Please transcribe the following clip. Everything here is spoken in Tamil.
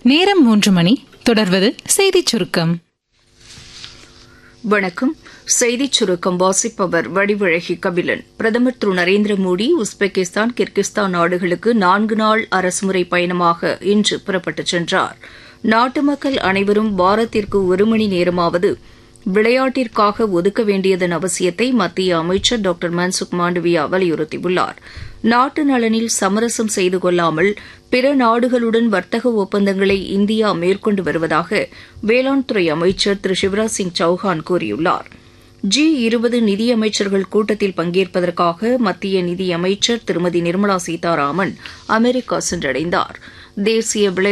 நேரம் மூன்று மணி தொடர்வது செய்திச் சுருக்கம் வணக்கம் செய்திச் சுருக்கம் வாசிப்பவர் வடிவழகி கபிலன் பிரதமர் திரு நரேந்திர மோடி உஸ்பெகிஸ்தான் கிர்கிஸ்தான் நாடுகளுக்கு நான்கு நாள் அரசுமுறை பயணமாக இன்று புறப்பட்டுச் சென்றார் நாட்டு மக்கள் அனைவரும் வாரத்திற்கு ஒரு மணி நேரமாவது விளையாட்டிற்காக ஒதுக்க வேண்டியதன் அவசியத்தை மத்திய அமைச்சர் டாக்டர் மன்சுக் மாண்டவியா வலியுறுத்தியுள்ளார் நாட்டு நலனில் சமரசம் செய்து கொள்ளாமல் பிற நாடுகளுடன் வர்த்தக ஒப்பந்தங்களை இந்தியா மேற்கொண்டு வருவதாக வேளாண் துறை அமைச்சர் திரு சிவராஜ் சிங் சௌஹான் கூறியுள்ளார் ஜி இருபது நிதியமைச்சர்கள் கூட்டத்தில் பங்கேற்பதற்காக மத்திய நிதியமைச்சர் திருமதி நிர்மலா சீதாராமன் அமெரிக்கா சென்றடைந்தார் தேசிய விளையாட்டு